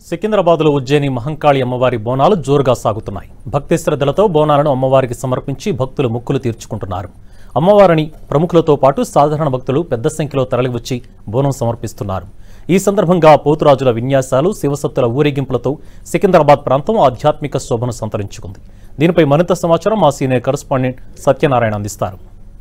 సికింద్రాబాద్లో ఉజ్జయిని మహంకాళి అమ్మవారి బోనాలు జోరుగా సాగుతున్నాయి భక్తి శ్రద్ధలతో బోనాలను అమ్మవారికి సమర్పించి భక్తులు మొక్కులు తీర్చుకుంటున్నారు అమ్మవారిని ప్రముఖులతో పాటు సాధారణ భక్తులు పెద్ద సంఖ్యలో తరలివచ్చి బోనం సమర్పిస్తున్నారు ఈ సందర్భంగా పోతురాజుల విన్యాసాలు శివసత్తుల ఊరేగింపులతో సికింద్రాబాద్ ప్రాంతం ఆధ్యాత్మిక శోభను సంతరించుకుంది దీనిపై మరింత సమాచారం మా సీనియర్ కరస్పాండెంట్ సత్యనారాయణ అందిస్తారు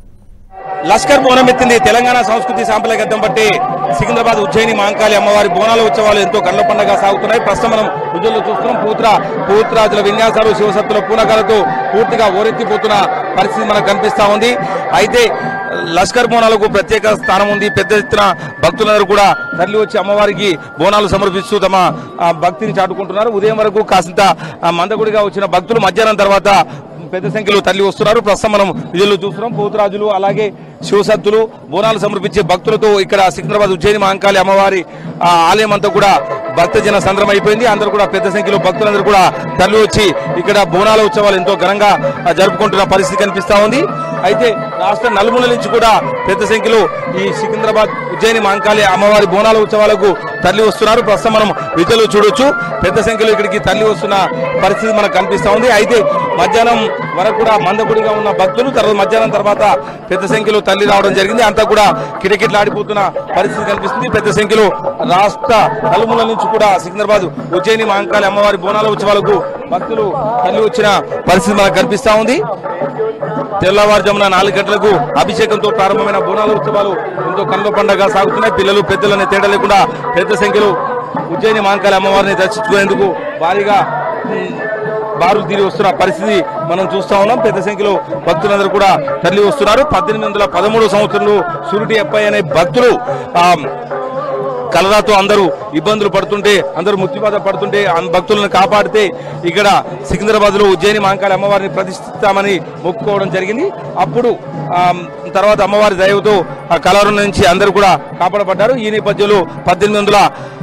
లష్కర్ బోనం ఎత్తింది తెలంగాణ సంస్కృతి సాంప్రదాయగతం బట్టి సికింద్రాబాద్ ఉజ్జయిని మాంకాళి అమ్మవారి బోనాల ఉత్సవాలు ఎంతో కళ్ళ పండుగ సాగుతున్నాయి ప్రస్తుతం మనం ఉజ్జల్లో చూస్తున్నాం పూత్ర పూత్రాజుల విన్యాసాలు శివసత్తుల పూనకాలతో పూర్తిగా ఓరెత్తిపోతున్న పరిస్థితి మనకు కనిపిస్తా ఉంది అయితే లష్కర్ బోనాలకు ప్రత్యేక స్థానం ఉంది పెద్ద ఎత్తున భక్తులందరూ కూడా తరలి వచ్చి అమ్మవారికి బోనాలు సమర్పిస్తూ తమ ఆ, భక్తిని చాటుకుంటున్నారు ఉదయం వరకు కాసింత ఆ, మందగుడిగా వచ్చిన భక్తులు మధ్యాహ్నం తర్వాత పెద్ద సంఖ్యలో తల్లి వస్తున్నారు ప్రస్తుతం మనం విధులు చూస్తున్నాం పోతురాజులు అలాగే శివసత్తులు బోనాలు సమర్పించే భక్తులతో ఇక్కడ సికింద్రాబాద్ ఉజ్జయిని మహంకాళి అమ్మవారి ఆ, ఆలయం అంతా కూడా భక్తజన సంద్రం అయిపోయింది అందరూ కూడా పెద్ద సంఖ్యలో భక్తులందరూ కూడా తల్లి వచ్చి ఇక్కడ బోనాల ఉత్సవాలు ఎంతో ఘనంగా ఆ, జరుపుకుంటున్న పరిస్థితి కనిపిస్తా ఉంది అయితే రాష్ట్ర నలుమూల నుంచి కూడా పెద్ద సంఖ్యలో ఈ సికింద్రాబాద్ ఉజ్జయిని మహంకాళి అమ్మవారి బోనాల ఉత్సవాలకు తల్లి వస్తున్నారు ప్రస్తుతం మనం విధులు చూడొచ్చు పెద్ద సంఖ్యలో ఇక్కడికి తల్లి వస్తున్న పరిస్థితి మనకు కనిపిస్తా ఉంది అయితే మధ్యాహ్నం వరకు కూడా మందగుడిగా ఉన్న భక్తులు తర్వాత మధ్యాహ్నం తర్వాత పెద్ద సంఖ్యలో తల్లి రావడం జరిగింది అంతా కూడా కిటకిటలాడిపోతున్న పరిస్థితి కనిపిస్తుంది పెద్ద సంఖ్యలో రాష్ట్ర నలుమూల నుంచి కూడా సికింద్రాబాద్ ఉజ్జయిని మహంకాళి అమ్మవారి బోనాల ఉత్సవాలకు భక్తులు తల్లి వచ్చిన పరిస్థితి మనకు కనిపిస్తా ఉంది తెల్లవారుజామున నాలుగు గంటలకు అభిషేకంతో ప్రారంభమైన బోనాల ఉత్సవాలు ఎంతో కన్నుల పండగ సాగుతున్నాయి పిల్లలు పెద్దలని తేడా లేకుండా పెద్ద సంఖ్యలో ఉజ్జయిని మహంకాళి అమ్మవారిని దర్శించుకునేందుకు భారీగా ఉమ్, బారులు తీరి వస్తున్న పరిస్థితి మనం చూస్తా ఉన్నాం పెద్ద సంఖ్యలో భక్తులందరూ కూడా తరలి వస్తున్నారు పద్దెనిమిది వందల పదమూడు సంవత్సరంలో సురుటి అప్పై అనే భక్తులు ఆ కలరాతో అందరూ ఇబ్బందులు పడుతుంటే అందరూ ముక్తిబాధ పడుతుంటే ఆ భక్తులను కాపాడితే ఇక్కడ సికింద్రాబాద్ లో ఉజ్జయిని మహంకాళి అమ్మవారిని ప్రతిష్ఠిస్తామని మొక్కుకోవడం జరిగింది అప్పుడు ఆ, తర్వాత అమ్మవారి దయవుతో ఆ కలవరం నుంచి అందరూ కూడా కాపాడబడ్డారు ఈ నేపథ్యంలో పద్దెనిమిది వందల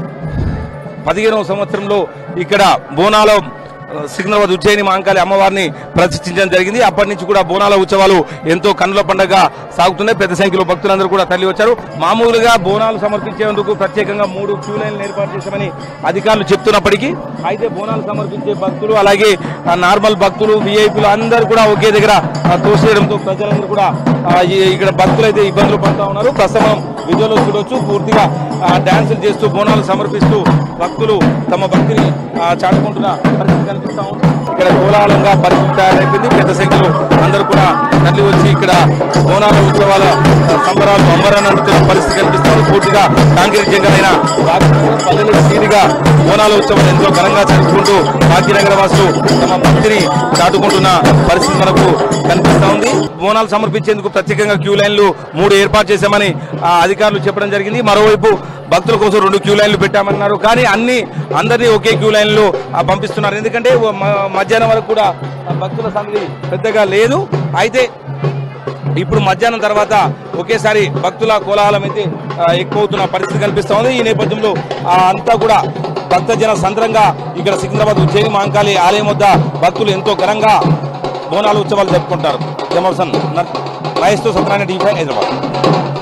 పదిహేనవ సంవత్సరంలో ఇక్కడ బోనాల ఆ, సికింద్రాబాద్ ఉజ్జయిని మహంకాళి అమ్మవారిని ప్రతిష్ఠించడం జరిగింది అప్పటి నుంచి కూడా బోనాల ఉత్సవాలు ఎంతో కన్నుల పండగ సాగుతున్నాయి పెద్ద సంఖ్యలో భక్తులందరూ కూడా తరలి వచ్చారు మామూలుగా బోనాలు సమర్పించేందుకు ప్రత్యేకంగా మూడు క్యూ లైన్లు ఏర్పాటు చేశామని అధికారులు చెప్తున్నప్పటికీ అయితే బోనాలు సమర్పించే భక్తులు అలాగే ఆ, నార్మల్ భక్తులు విఐపీలు అందరూ కూడా ఒకే దగ్గర ఆ, తోసేయడంతో ప్రజలందరూ కూడా ఆ, ఈ- ఇక్కడ భక్తులు అయితే ఇబ్బందులు పడుతూ ఉన్నారు ప్రస్తుతం విజువల్లో చూడొచ్చు పూర్తిగా ఆ, డాన్సులు చేస్తూ బోనాలు సమర్పిస్తూ భక్తులు తమ భక్తిని ఆ, చాటుకుంటున్న పరిస్థితి కనిపిస్తా ఉంది ఇక్కడ కోలాహలంగా పరిస్థితి తయారైపోయింది పెద్ద సంఖ్యలో అందరూ కూడా తరలి వచ్చి ఇక్కడ బోనాల ఉత్సవాల ఆ, సంబరాలు అంబరానందుతున్న పరిస్థితి కనిపిస్తుంది పూర్తిగా కాంగ్రెస్ జంగలైన పల్లెలు తీరిగా బోనాల ఉత్సవం ఎంతో ఘనంగా జరుపుకుంటూ భాగ్యనగర వాసులు తమ భక్తిని చాటుకుంటున్న పరిస్థితి మనకు కనిపిస్తా ఉంది బోనాలు సమర్పించేందుకు ప్రత్యేకంగా క్యూ లైన్లు మూడు ఏర్పాటు చేశామని ఆ, అధికారులు చెప్పడం జరిగింది మరోవైపు భక్తుల కోసం రెండు క్యూ లైన్లు పెట్టామన్నారు కానీ అన్ని అందరినీ ఒకే క్యూ లైన్లు ఆ, పంపిస్తున్నారు ఎందుకంటే ఓ మ- మధ్యాహ్నం వరకు కూడా ఆ, భక్తుల సంగతి పెద్దగా లేదు అయితే ఇప్పుడు మధ్యాహ్నం తర్వాత ఒకేసారి భక్తుల కోలాహలం అయితే ఆ, ఎక్కువవుతున్న పరిస్థితి కనిపిస్తా ఉంది ఈ నేపథ్యంలో ఆ, అంతా కూడా భక్తజన సంద్రంగా ఇక్కడ సికింద్రాబాద్ ఉజ్జయిని మహంకాళి ఆలయం వద్ద భక్తులు ఎంతో ఘనంగా బోనాలు ఉత్సవాలు జరుపుకుంటారు జమర్సన్ మహేష్తో సత్యనారాయణ టీవీ హైదరాబాద్